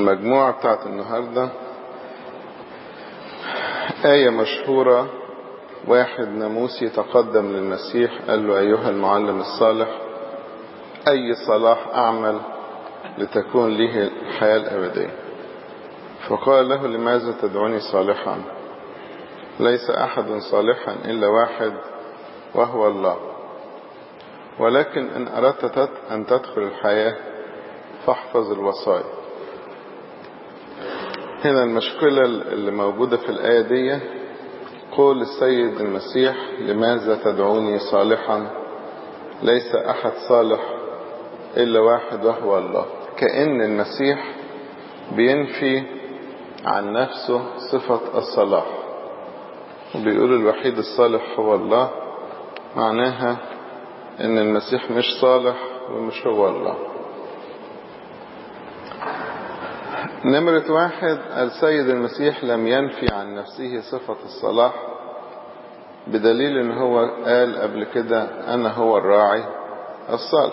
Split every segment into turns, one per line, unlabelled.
المجموعة بتاعت النهاردة آية مشهورة واحد ناموسي تقدم للمسيح قال له أيها المعلم الصالح أي صلاح أعمل لتكون لي الحياة الأبدية فقال له لماذا تدعوني صالحا ليس أحد صالحا إلا واحد وهو الله ولكن إن أردت أن تدخل الحياة فاحفظ الوصايا هنا المشكلة اللي موجودة في الآية دي قول السيد المسيح لماذا تدعوني صالحا ليس أحد صالح إلا واحد وهو الله كأن المسيح بينفي عن نفسه صفة الصلاح وبيقول الوحيد الصالح هو الله معناها ان المسيح مش صالح ومش هو الله نمرة واحد السيد المسيح لم ينفي عن نفسه صفة الصلاح بدليل ان هو قال قبل كده انا هو الراعي الصالح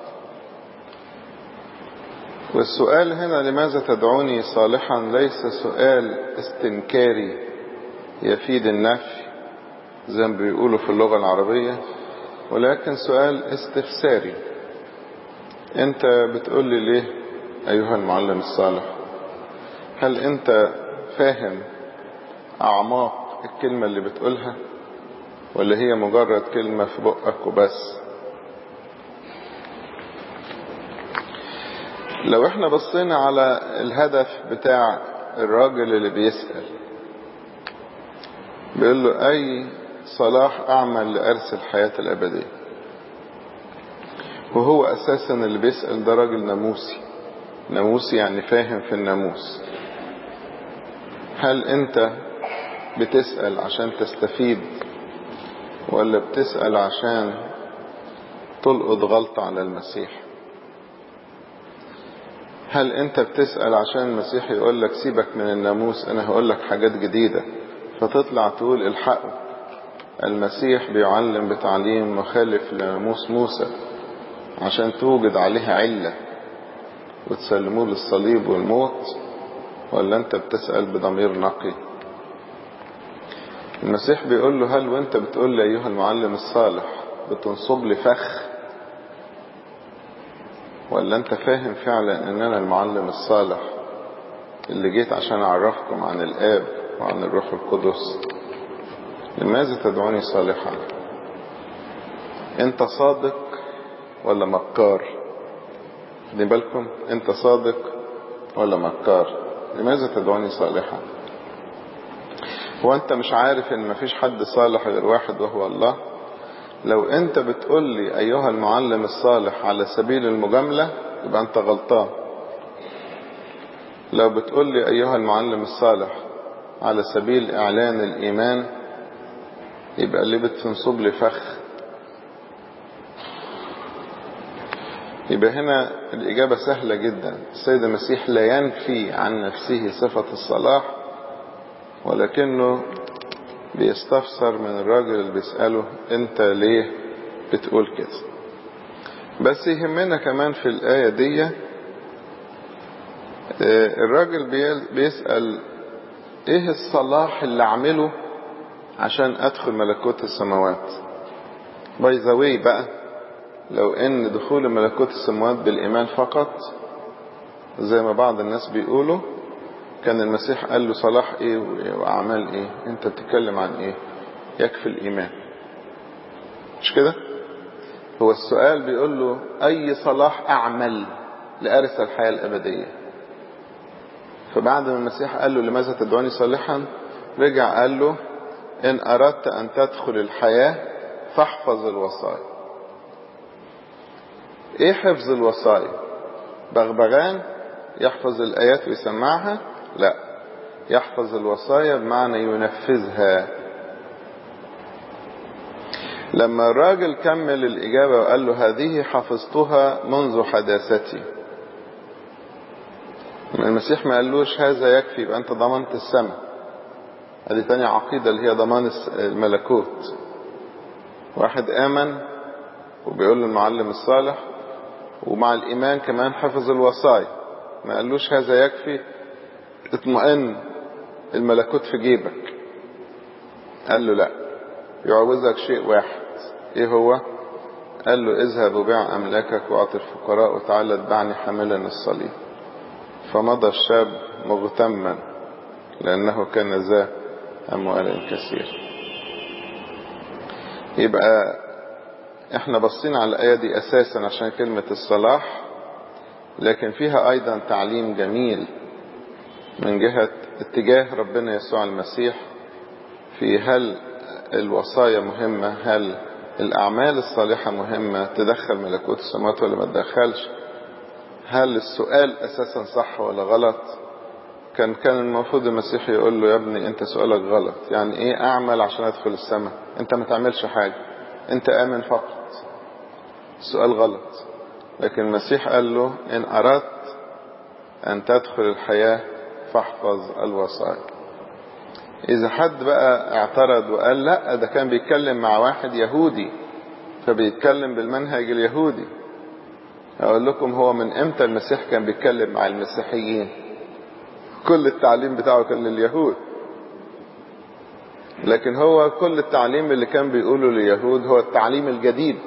والسؤال هنا لماذا تدعوني صالحا ليس سؤال استنكاري يفيد النفي زي ما بيقولوا في اللغة العربية ولكن سؤال استفساري انت بتقول لي ليه ايها المعلم الصالح هل انت فاهم اعماق الكلمة اللي بتقولها ولا هي مجرد كلمة في بقك وبس لو احنا بصينا على الهدف بتاع الراجل اللي بيسأل بيقول له اي صلاح اعمل لارث الحياة الابدية وهو اساسا اللي بيسأل ده راجل ناموسي ناموسي يعني فاهم في الناموس هل انت بتسأل عشان تستفيد ولا بتسأل عشان تلقط غلطة على المسيح هل انت بتسأل عشان المسيح يقول لك سيبك من الناموس انا هقول لك حاجات جديدة فتطلع تقول الحقه المسيح بيعلم بتعليم مخالف لناموس موسى عشان توجد عليها علة وتسلموه للصليب والموت ولا انت بتسأل بضمير نقي المسيح بيقول له هل وانت بتقول لي ايها المعلم الصالح بتنصب لي فخ ولا انت فاهم فعلا ان انا المعلم الصالح اللي جيت عشان اعرفكم عن الاب وعن الروح القدس لماذا تدعوني صالحا انت صادق ولا مكار خدي بالكم انت صادق ولا مكار لماذا تدعوني صالحا هو انت مش عارف ان مفيش حد صالح غير واحد وهو الله لو انت بتقول لي ايها المعلم الصالح على سبيل المجاملة يبقى انت غلطان لو بتقول لي ايها المعلم الصالح على سبيل اعلان الايمان يبقى اللي بتنصب لي فخ يبقى هنا الإجابة سهلة جدا السيد المسيح لا ينفي عن نفسه صفة الصلاح ولكنه بيستفسر من الراجل اللي بيسأله انت ليه بتقول كده بس يهمنا كمان في الآية دي الراجل بيسأل ايه الصلاح اللي اعمله عشان ادخل ملكوت السماوات باي ذا واي بقى لو ان دخول ملكوت السماوات بالايمان فقط زي ما بعض الناس بيقولوا كان المسيح قال له صلاح ايه واعمال ايه انت بتتكلم عن ايه يكفي الايمان مش كده هو السؤال بيقول له اي صلاح اعمل لارث الحياة الابدية فبعد ما المسيح قال له لماذا تدعوني صالحا رجع قال له ان اردت ان تدخل الحياة فاحفظ الوصايا ايه حفظ الوصايا بغبغان يحفظ الايات ويسمعها لا يحفظ الوصايا بمعنى ينفذها لما الراجل كمل الإجابة وقال له هذه حفظتها منذ حداثتي المسيح ما قالوش هذا يكفي يبقى أنت ضمنت السماء هذه تاني عقيدة اللي هي ضمان الملكوت واحد آمن وبيقول للمعلم الصالح ومع الإيمان كمان حفظ الوصايا ما قالوش هذا يكفي اطمئن الملكوت في جيبك قال له لا يعوزك شيء واحد ايه هو قال له اذهب وبيع املاكك واعطي الفقراء وتعالى اتبعني حاملا الصليب فمضى الشاب مغتما لانه كان ذا اموال كثير يبقى احنا بصينا على الايه دي اساسا عشان كلمه الصلاح لكن فيها ايضا تعليم جميل من جهه اتجاه ربنا يسوع المسيح في هل الوصايا مهمه هل الأعمال الصالحة مهمة تدخل ملكوت السماوات ولا ما تدخلش هل السؤال أساسا صح ولا غلط كان كان المفروض المسيح يقول له يا ابني أنت سؤالك غلط يعني إيه أعمل عشان أدخل السماء أنت ما تعملش حاجة أنت آمن فقط السؤال غلط لكن المسيح قال له إن أردت أن تدخل الحياة فاحفظ الوصايا إذا حد بقى اعترض وقال لا ده كان بيتكلم مع واحد يهودي فبيتكلم بالمنهج اليهودي أقول لكم هو من إمتى المسيح كان بيتكلم مع المسيحيين كل التعليم بتاعه كان لليهود لكن هو كل التعليم اللي كان بيقوله لليهود هو التعليم الجديد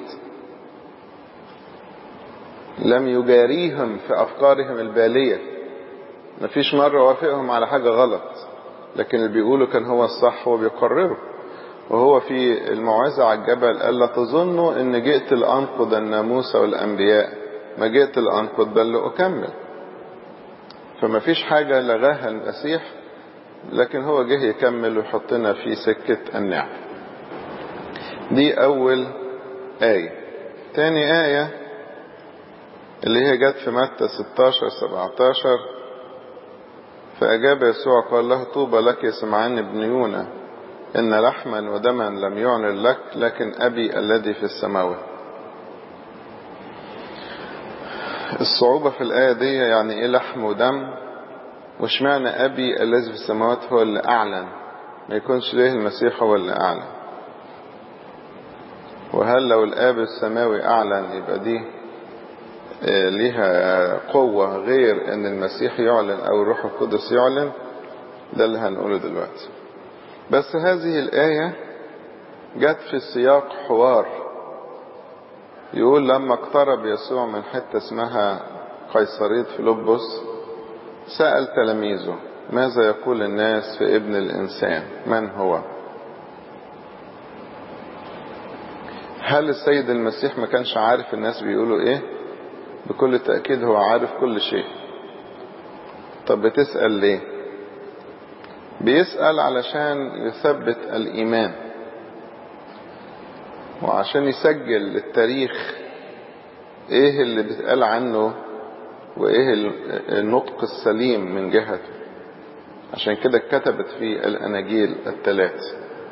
لم يجاريهم في أفكارهم البالية مفيش مرة وافقهم على حاجة غلط لكن اللي بيقوله كان هو الصح وبيقرره وهو في الموعظة على الجبل قال لا تظنوا ان جئت لأنقض الناموس والأنبياء ما جئت لأنقض بل لأكمل فما فيش حاجة لغاها المسيح لكن هو جه يكمل ويحطنا في سكة النعم دي أول آية تاني آية اللي هي جت في متى 16 17 فأجاب يسوع قال له طوبى لك يا سمعان بن يونا إن لحما ودما لم يعلن لك لكن أبي الذي في السماوات الصعوبة في الآية دي يعني إيه لحم ودم واشمعنى أبي الذي في السماوات هو اللي أعلن ما يكونش ليه المسيح هو اللي أعلن وهل لو الآب السماوي أعلن يبقى دي ليها قوة غير ان المسيح يعلن او الروح القدس يعلن ده اللي هنقوله دلوقتي بس هذه الآية جت في سياق حوار يقول لما اقترب يسوع من حتة اسمها قيصرية فيلبس سأل تلاميذه ماذا يقول الناس في ابن الإنسان من هو هل السيد المسيح ما كانش عارف الناس بيقولوا ايه بكل تأكيد هو عارف كل شيء طب بتسأل ليه بيسأل علشان يثبت الإيمان وعشان يسجل للتاريخ ايه اللي بيتقال عنه وايه النطق السليم من جهته عشان كده اتكتبت في الأناجيل الثلاث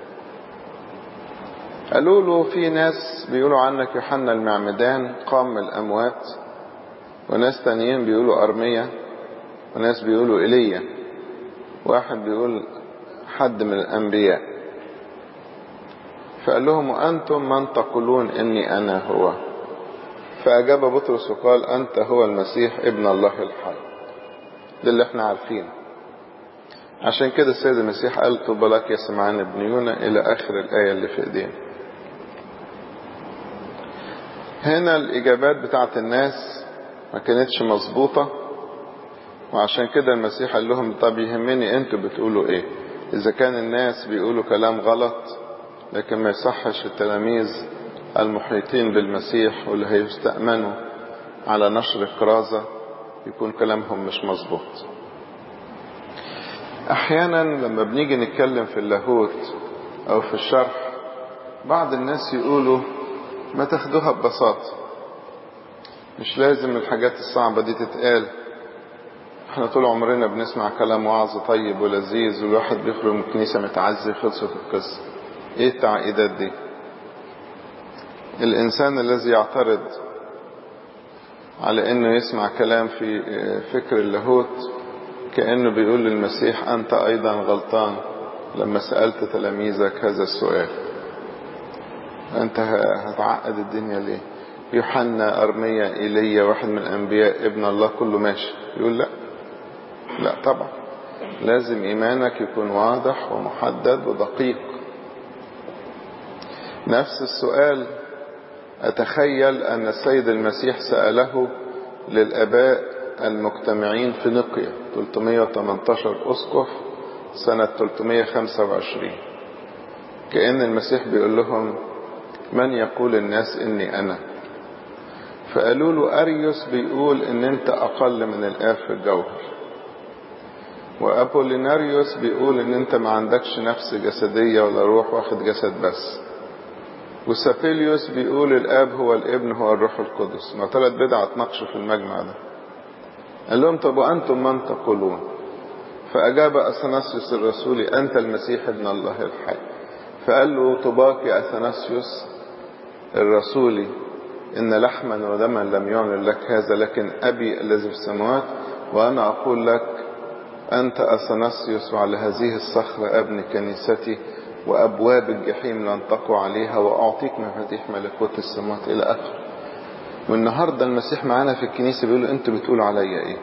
قالوا له في ناس بيقولوا عنك يوحنا المعمدان قام من الأموات وناس تانيين بيقولوا أرمية وناس بيقولوا إيليا واحد بيقول حد من الأنبياء فقال لهم وأنتم من تقولون إني أنا هو فأجاب بطرس وقال أنت هو المسيح ابن الله الحي ده اللي احنا عارفينه عشان كده السيد المسيح قال طوبى لك يا سمعان ابن يونا إلى آخر الآية اللي في إيدينا هنا الإجابات بتاعت الناس ما كانتش مظبوطة وعشان كده المسيح قال لهم طب يهمني انتوا بتقولوا ايه اذا كان الناس بيقولوا كلام غلط لكن ما يصحش التلاميذ المحيطين بالمسيح واللي هيستأمنوا على نشر الكرازة يكون كلامهم مش مظبوط احيانا لما بنيجي نتكلم في اللاهوت او في الشرح بعض الناس يقولوا ما تاخدوها ببساطة مش لازم الحاجات الصعبة دي تتقال احنا طول عمرنا بنسمع كلام وعظ طيب ولذيذ والواحد بيخرج من الكنيسة متعزي خلصت القصة ايه التعقيدات دي الانسان الذي يعترض على انه يسمع كلام في فكر اللاهوت كأنه بيقول للمسيح انت ايضا غلطان لما سألت تلاميذك هذا السؤال انت هتعقد الدنيا ليه يوحنا أرميا إيليا واحد من الأنبياء ابن الله كله ماشي يقول لا لا طبعا لازم إيمانك يكون واضح ومحدد ودقيق نفس السؤال أتخيل أن السيد المسيح سأله للآباء المجتمعين في نقيا 318 أسقف سنة 325 كأن المسيح بيقول لهم من يقول الناس إني أنا فقالوا له أريوس بيقول إن أنت أقل من الآب في الجوهر وأبوليناريوس بيقول إن أنت ما عندكش نفس جسدية ولا روح واخد جسد بس وسابيليوس بيقول الاب هو الابن هو الروح القدس ما ثلاث بدع اتناقشوا في المجمع ده قال لهم طب وانتم من تقولون فاجاب اثناسيوس الرسولي انت المسيح ابن الله الحي فقال له طباك يا اثناسيوس الرسولي ان لحما ودما لم يعلن لك هذا لكن ابي الذي في السماوات وانا اقول لك انت اثناسيوس وعلى هذه الصخره ابني كنيستي وأبواب الجحيم لن تقوى عليها وأعطيك مفاتيح ملكوت السماوات إلى آخره والنهاردة المسيح معانا في الكنيسة بيقول له أنتوا بتقولوا عليا إيه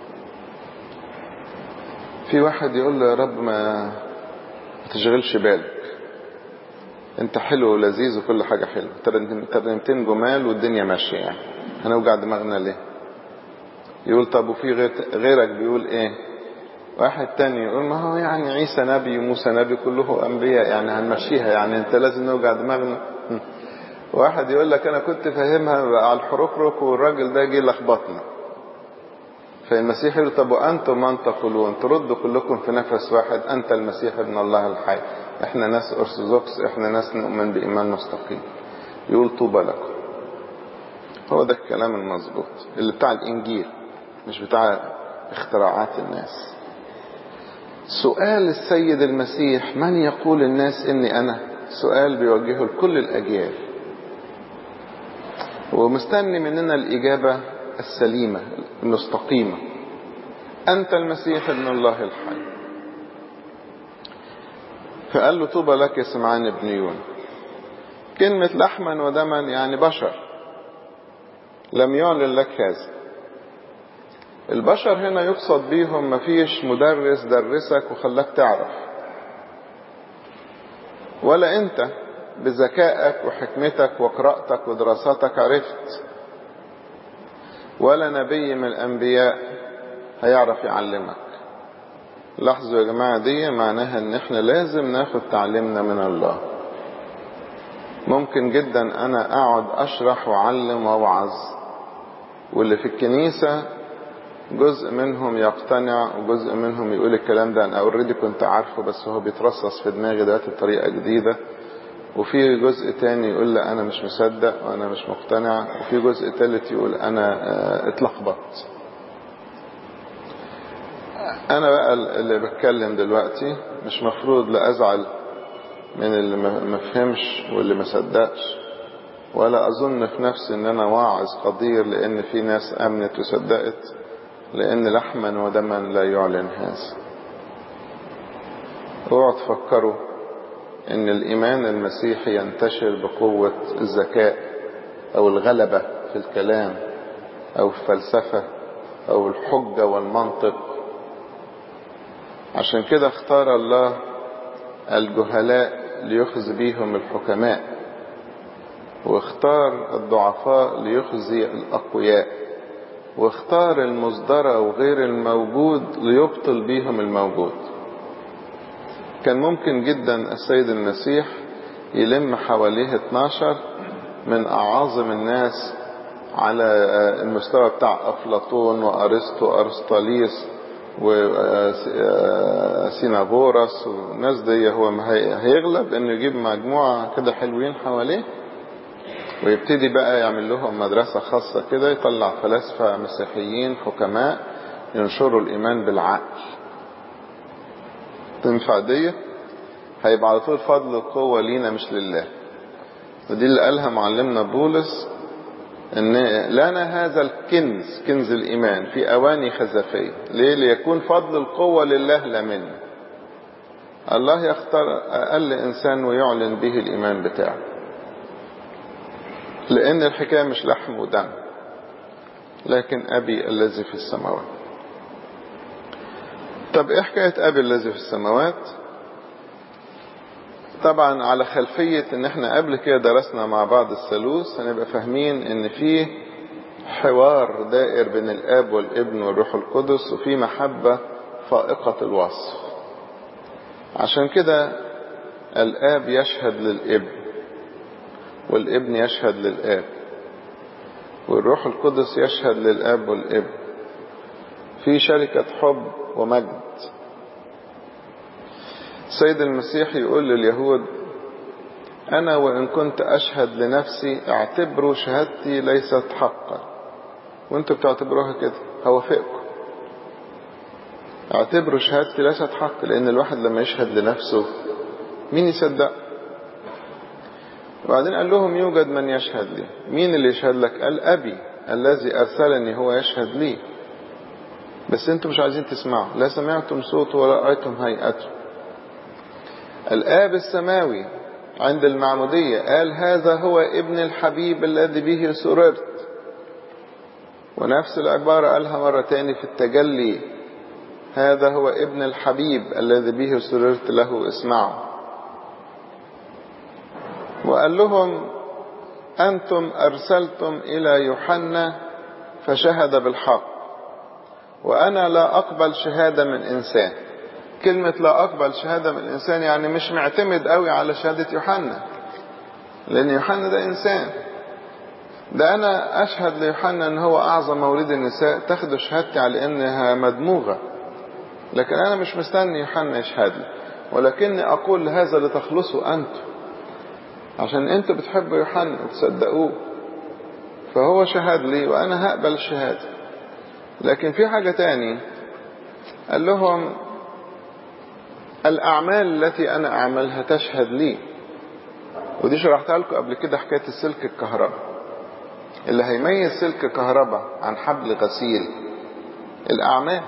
في واحد يقول له يا رب ما ما تشغلش بالك انت حلو ولذيذ وكل حاجة حلوة ترنيمتين جمال والدنيا ماشية يعني هنوجع دماغنا ليه يقول طب وفي غيرك بيقول ايه واحد تاني يقول ما هو يعني عيسى نبي وموسى نبي كله أنبياء يعني هنمشيها يعني انت لازم نوجع دماغنا واحد يقول لك أنا كنت فاهمها على الحركرك والراجل ده جه لخبطنا فالمسيح يقول طب وأنتم من تقولون تردوا كلكم في نفس واحد أنت المسيح ابن الله الحي احنا ناس أرثوذكس احنا ناس نؤمن بإيمان مستقيم يقول طوبى لكم هو ده الكلام المظبوط اللي بتاع الإنجيل مش بتاع اختراعات الناس سؤال السيد المسيح من يقول الناس اني انا سؤال بيوجهه لكل الاجيال ومستني مننا الاجابه السليمه المستقيمه انت المسيح ابن الله الحي فقال له طوبى لك يا سمعان ابن يون كلمة لحما ودما يعني بشر لم يعلن لك هذا البشر هنا يقصد بيهم مفيش مدرس درسك وخلاك تعرف ولا انت بذكائك وحكمتك وقراءتك ودراستك عرفت ولا نبي من الانبياء هيعرف يعلمك لاحظوا يا جماعة دي معناها ان احنا لازم ناخد تعليمنا من الله ممكن جدا انا اقعد اشرح واعلم واوعظ واللي في الكنيسة جزء منهم يقتنع وجزء منهم يقول الكلام ده انا اوريدي كنت عارفه بس هو بيترصص في دماغي دلوقتي بطريقه جديده وفي جزء تاني يقول لا انا مش مصدق وانا مش مقتنع وفي جزء تالت يقول انا اتلخبطت انا بقى اللي بتكلم دلوقتي مش مفروض لا ازعل من اللي ما فهمش واللي ما صدقش ولا اظن في نفسي ان انا واعظ قدير لان في ناس امنت وصدقت لأن لحما ودما لا يعلن هذا اوعوا تفكروا ان الإيمان المسيحي ينتشر بقوة الذكاء أو الغلبة في الكلام أو الفلسفة أو الحجة والمنطق عشان كده اختار الله الجهلاء ليخزي بيهم الحكماء واختار الضعفاء ليخزي الأقوياء واختار المصدرة وغير الموجود ليبطل بيهم الموجود كان ممكن جدا السيد المسيح يلم حواليه 12 من أعاظم الناس على المستوى بتاع أفلاطون وأرسطو وأرسطاليس وسيناغورس والناس دي هو هيغلب انه يجيب مجموعة كده حلوين حواليه ويبتدي بقى يعمل لهم مدرسة خاصة كده يطلع فلاسفة مسيحيين حكماء ينشروا الإيمان بالعقل تنفع دي هيبقى على طول فضل القوة لينا مش لله ودي اللي قالها معلمنا بولس ان لنا هذا الكنز كنز الايمان في اواني خزفية ليه ليكون فضل القوة لله لا منا الله يختار اقل انسان ويعلن به الايمان بتاعه لأن الحكاية مش لحم ودم لكن أبي الذي في السماوات طب إيه حكاية أبي الذي في السماوات طبعا على خلفية ان احنا قبل كده درسنا مع بعض الثالوث هنبقى فاهمين ان فيه حوار دائر بين الاب والابن والروح القدس وفي محبة فائقة الوصف عشان كده الاب يشهد للابن والابن يشهد للاب والروح القدس يشهد للاب والابن في شركة حب ومجد سيد المسيح يقول لليهود أنا وإن كنت أشهد لنفسي اعتبروا شهادتي ليست حقا وانتوا بتعتبروها كده هوافقكم اعتبروا شهادتي ليست حق لأن الواحد لما يشهد لنفسه مين يصدق وبعدين قال لهم يوجد من يشهد لي مين اللي يشهد لك قال أبي الذي أرسلني هو يشهد لي بس انتوا مش عايزين تسمعوا لا سمعتم صوته ولا رأيتم هيئته الآب السماوي عند المعمودية قال هذا هو ابن الحبيب الذي به سررت ونفس العبارة قالها مرة تاني في التجلي هذا هو ابن الحبيب الذي به سررت له اسمعوا وقال لهم أنتم أرسلتم إلى يوحنا فشهد بالحق وأنا لا أقبل شهادة من إنسان كلمة لا أقبل شهادة من إنسان يعني مش معتمد قوي على شهادة يوحنا لأن يوحنا ده إنسان ده أنا أشهد ليوحنا أن هو أعظم مولد النساء تاخدوا شهادتي على أنها مدموغة لكن أنا مش مستني يوحنا يشهد لي ولكني أقول هذا لتخلصوا أنتم عشان أنتوا بتحبوا يوحنا وتصدقوه فهو شهد لي وأنا هقبل الشهادة لكن في حاجة تاني قال لهم الأعمال التي أنا أعملها تشهد لي ودي شرحتها لكم قبل كده حكاية السلك الكهرباء اللي هيميز سلك كهرباء عن حبل غسيل الأعمال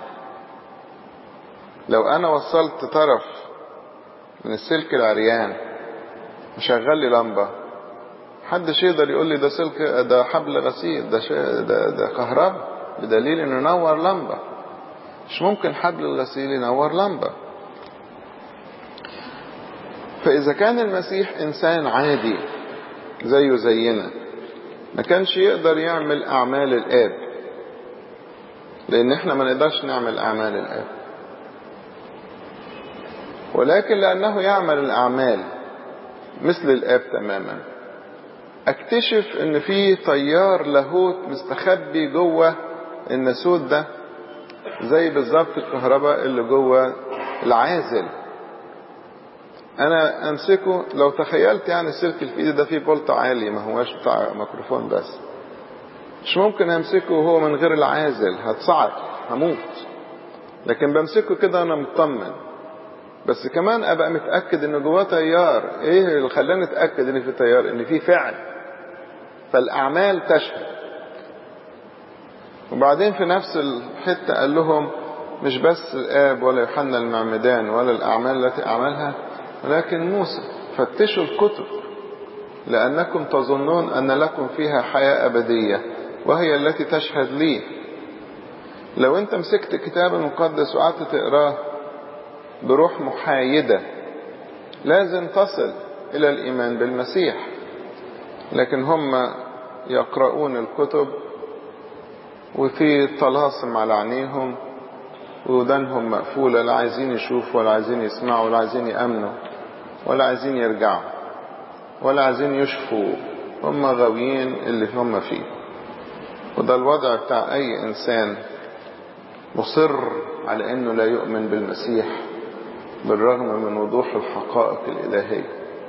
لو أنا وصلت طرف من السلك العريان وشغل لي لمبة محدش يقدر يقول لي ده سلك ده حبل غسيل ده ده, ده كهرباء بدليل انه نور لمبة مش ممكن حبل الغسيل ينور لمبة فإذا كان المسيح إنسان عادي زيه زينا ما كانش يقدر يعمل أعمال الآب لأن احنا ما نقدرش نعمل أعمال الآب ولكن لأنه يعمل الأعمال مثل الآب تماما اكتشف ان في طيار لاهوت مستخبي جوه الناسوت ده زي بالظبط الكهرباء اللي جوه العازل انا امسكه لو تخيلت يعني السلك اللي في ايدي ده فيه بولت عالي ما هواش بتاع ميكروفون بس مش ممكن امسكه وهو من غير العازل هتصعد هموت لكن بمسكه كده وانا مطمن بس كمان ابقى متاكد ان جواه تيار ايه اللي خلاني اتاكد ان في تيار ان في فعل فالاعمال تشهد وبعدين في نفس الحته قال لهم مش بس الاب ولا يوحنا المعمدان ولا الاعمال التي اعملها ولكن موسى فتشوا الكتب لانكم تظنون ان لكم فيها حياه ابديه وهي التي تشهد لي لو انت مسكت الكتاب المقدس وقعدت تقراه بروح محايدة لازم تصل إلى الإيمان بالمسيح لكن هم يقرؤون الكتب وفي طلاسم على عينيهم ودانهم مقفولة لا عايزين يشوفوا ولا عايزين يسمعوا ولا عايزين يأمنوا ولا عايزين يرجعوا ولا عايزين يشفوا هم غاويين اللي هم فيه وده الوضع بتاع أي إنسان مصر على أنه لا يؤمن بالمسيح بالرغم من وضوح الحقائق الإلهية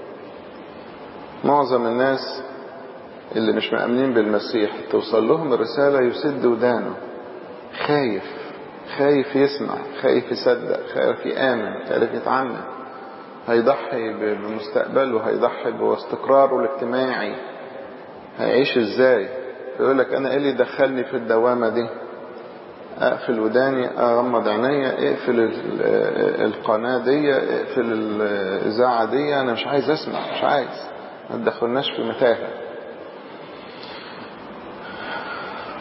معظم الناس اللي مش مأمنين بالمسيح توصل لهم الرسالة يسد ودانه خايف خايف يسمع خايف يصدق خايف يآمن خايف يتعمد هيضحي بمستقبله هيضحي باستقراره الاجتماعي هيعيش ازاي فيقول لك انا ايه اللي دخلني في الدوامة دي اقفل وداني اغمض عينيا اقفل القناة دي اقفل الاذاعة دي انا مش عايز اسمع مش عايز ما تدخلناش في متاهة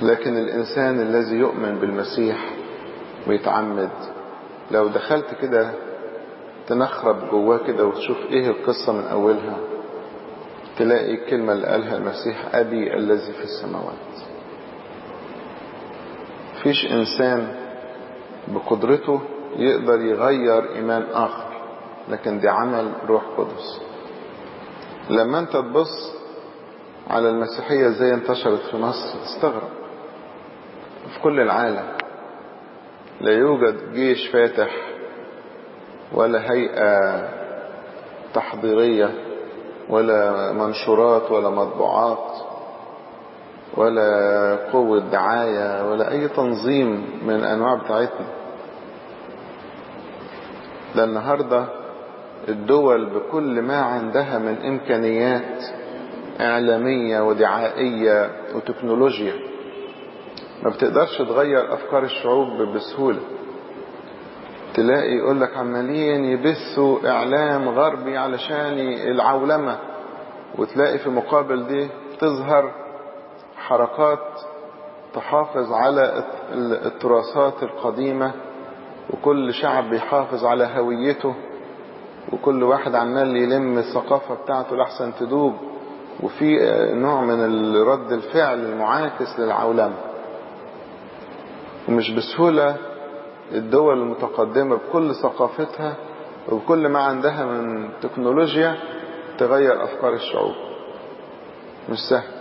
لكن الإنسان الذي يؤمن بالمسيح ويتعمد لو دخلت كده تنخرب جواه كده وتشوف ايه القصة من أولها تلاقي الكلمة اللي قالها المسيح أبي الذي في السماوات فيش إنسان بقدرته يقدر يغير إيمان آخر لكن دي عمل روح قدس لما انت تبص على المسيحية ازاي انتشرت في مصر تستغرب في كل العالم لا يوجد جيش فاتح ولا هيئة تحضيرية ولا منشورات ولا مطبوعات ولا قوة دعاية ولا أي تنظيم من الأنواع بتاعتنا ده النهاردة الدول بكل ما عندها من إمكانيات إعلامية ودعائية وتكنولوجيا ما بتقدرش تغير أفكار الشعوب بسهولة تلاقي يقول لك عمالين يبثوا إعلام غربي علشان العولمة وتلاقي في مقابل دي تظهر حركات تحافظ على التراثات القديمة وكل شعب بيحافظ على هويته وكل واحد عمال يلم الثقافة بتاعته لحسن تدوب وفي نوع من رد الفعل المعاكس للعولمة ومش بسهولة الدول المتقدمة بكل ثقافتها وبكل ما عندها من تكنولوجيا تغير أفكار الشعوب مش سهل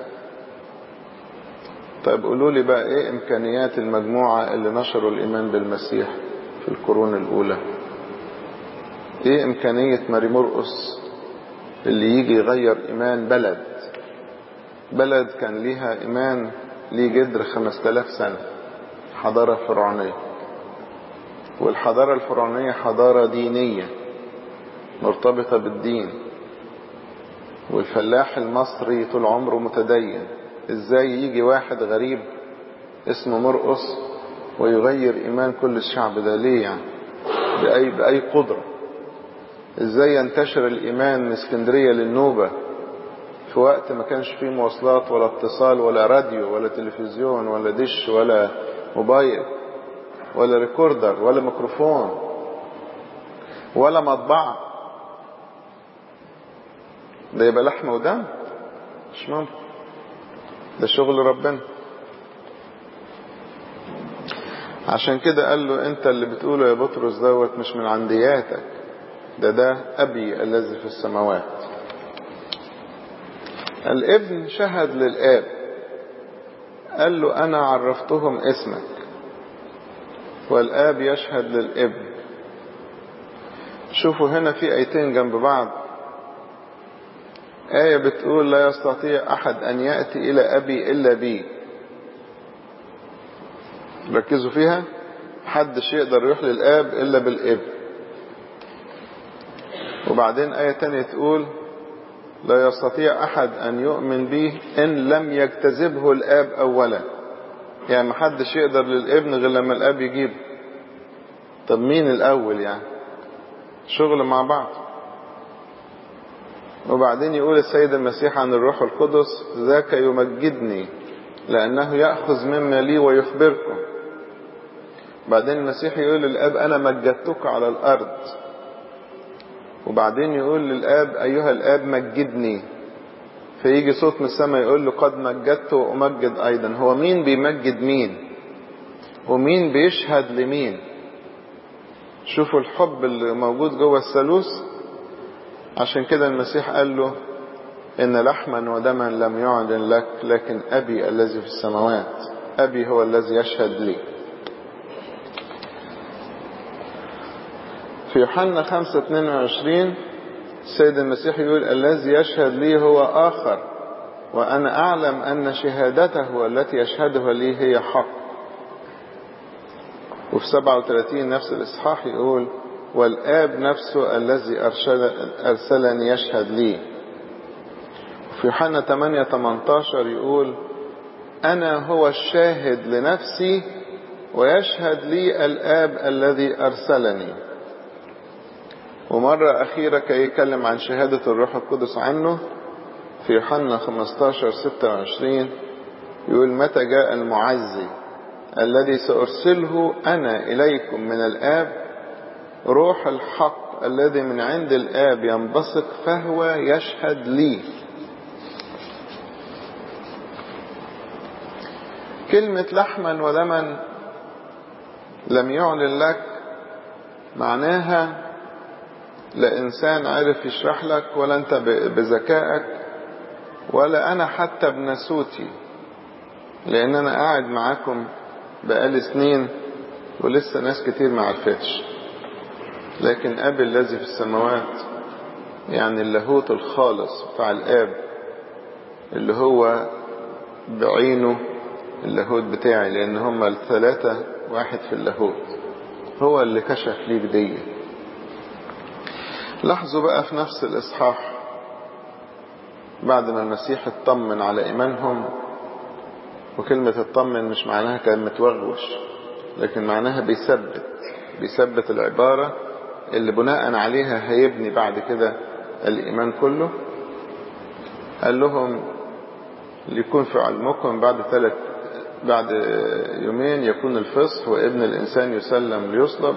طيب قولوا لي بقى ايه امكانيات المجموعة اللي نشروا الايمان بالمسيح في القرون الاولى ايه امكانية ماري مرقس اللي يجي يغير ايمان بلد بلد كان ليها ايمان ليه جدر خمس تلاف سنة حضارة فرعونية والحضارة الفرعونية حضارة دينية مرتبطة بالدين والفلاح المصري طول عمره متدين ازاي يجي واحد غريب اسمه مرقص ويغير ايمان كل الشعب ده ليه يعني بأي, بأي قدرة ازاي ينتشر الايمان من اسكندرية للنوبة في وقت ما كانش فيه مواصلات ولا اتصال ولا راديو ولا تلفزيون ولا دش ولا موبايل ولا ريكوردر ولا ميكروفون ولا مطبعة ده يبقى لحم ودم مش ممكن ده شغل ربنا عشان كده قال له انت اللي بتقوله يا بطرس دوت مش من عندياتك ده ده ابي الذي في السماوات الابن شهد للاب قال له انا عرفتهم اسمك والاب يشهد للابن شوفوا هنا في ايتين جنب بعض آية بتقول لا يستطيع أحد أن يأتي إلى أبي إلا بي ركزوا فيها محدش يقدر يروح للآب إلا بالابن وبعدين آية تانية تقول لا يستطيع أحد أن يؤمن به إن لم يجتذبه الآب أولا يعني محدش يقدر للابن غير لما الآب يجيب طب مين الأول يعني شغل مع بعض وبعدين يقول السيد المسيح عن الروح القدس ذاك يمجدني لأنه يأخذ مما لي ويخبركم بعدين المسيح يقول للآب أنا مجدتك على الأرض وبعدين يقول للآب أيها الآب مجدني فيجي صوت من السماء يقول له قد مجدت وأمجد أيضا هو مين بيمجد مين ومين بيشهد لمين شوفوا الحب اللي موجود جوه الثالوث عشان كده المسيح قال له إن لحما ودما لم يعلن لك لكن أبي الذي في السماوات أبي هو الذي يشهد لي في يوحنا 5 22 السيد المسيح يقول الذي يشهد لي هو آخر وأنا أعلم أن شهادته التي يشهدها لي هي حق وفي 37 نفس الإصحاح يقول والآب نفسه الذي أرسلني يشهد لي في يوحنا 8 18 يقول أنا هو الشاهد لنفسي ويشهد لي الآب الذي أرسلني ومرة أخيرة كي يتكلم عن شهادة الروح القدس عنه في يوحنا 15 26 يقول متى جاء المعزي الذي سأرسله أنا إليكم من الآب روح الحق الذي من عند الآب ينبثق فهو يشهد لي كلمة لحما ودما لم يعلن لك معناها لا إنسان عرف يشرح لك ولا أنت بذكائك ولا أنا حتى بنسوتي لأن أنا قاعد معاكم بقالي سنين ولسه ناس كتير ما عرفتش لكن أبي الذي في السماوات يعني اللاهوت الخالص بتاع الآب اللي هو بعينه اللاهوت بتاعي لأن هما الثلاثة واحد في اللاهوت هو اللي كشف ليك دي لاحظوا بقى في نفس الإصحاح بعد ما المسيح اطمن على إيمانهم وكلمة اطمن مش معناها كلمة وغوش لكن معناها بيثبت بيثبت العبارة اللي بناء عليها هيبني بعد كده الإيمان كله قال لهم ليكون في علمكم بعد ثلاث بعد يومين يكون الفصح وابن الإنسان يسلم ليصلب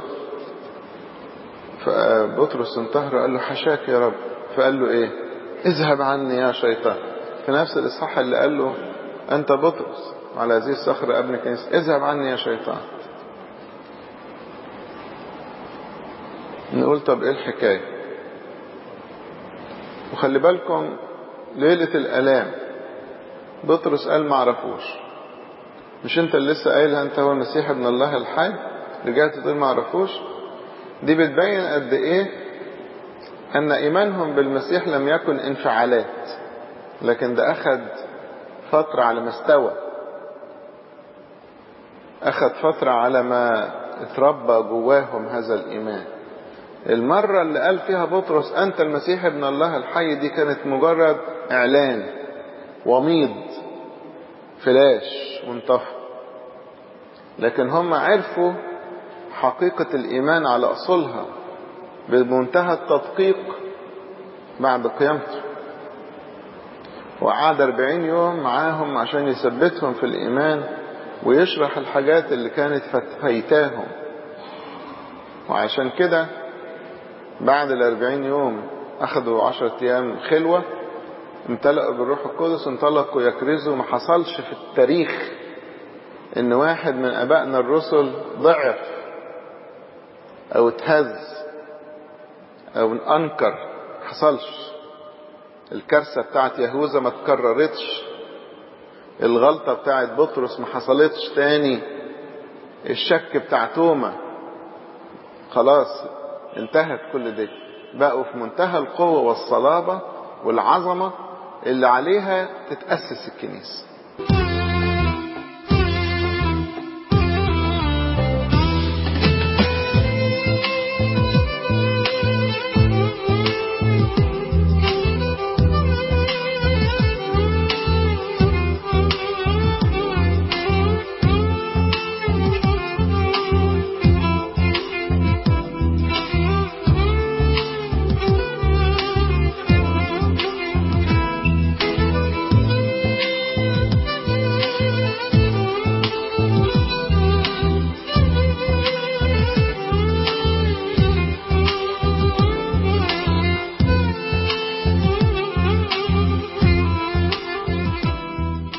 فبطرس انتهر قال له حشاك يا رب فقال له ايه اذهب عني يا شيطان في نفس الإصحاح اللي قال له أنت بطرس على هذه الصخرة ابن كنيسة اذهب عني يا شيطان نقول طب ايه الحكاية وخلي بالكم ليلة الألام بطرس قال ما عرفوش مش انت اللي لسه قايلها انت هو المسيح ابن الله الحي رجعت تقول ما عرفوش دي بتبين قد ايه ان ايمانهم بالمسيح لم يكن انفعالات لكن ده اخد فترة على ما استوى اخد فترة على ما اتربى جواهم هذا الايمان المرة اللي قال فيها بطرس انت المسيح ابن الله الحي دي كانت مجرد اعلان وميض فلاش وانطفى لكن هم عرفوا حقيقة الإيمان على أصولها بمنتهى التدقيق بعد قيامته وقعد أربعين يوم معاهم عشان يثبتهم في الإيمان ويشرح الحاجات اللي كانت فايتاهم وعشان كده بعد الأربعين يوم أخذوا عشرة أيام خلوة امتلأوا بالروح القدس انطلقوا يكرزوا ما حصلش في التاريخ ان واحد من ابائنا الرسل ضعف او اتهز او انكر حصلش الكارثة بتاعت يهوذا ما تكررتش الغلطة بتاعت بطرس ما حصلتش تاني الشك بتاع توما خلاص انتهت كل ده بقوا في منتهى القوة والصلابة والعظمة اللي عليها تتأسس الكنيسة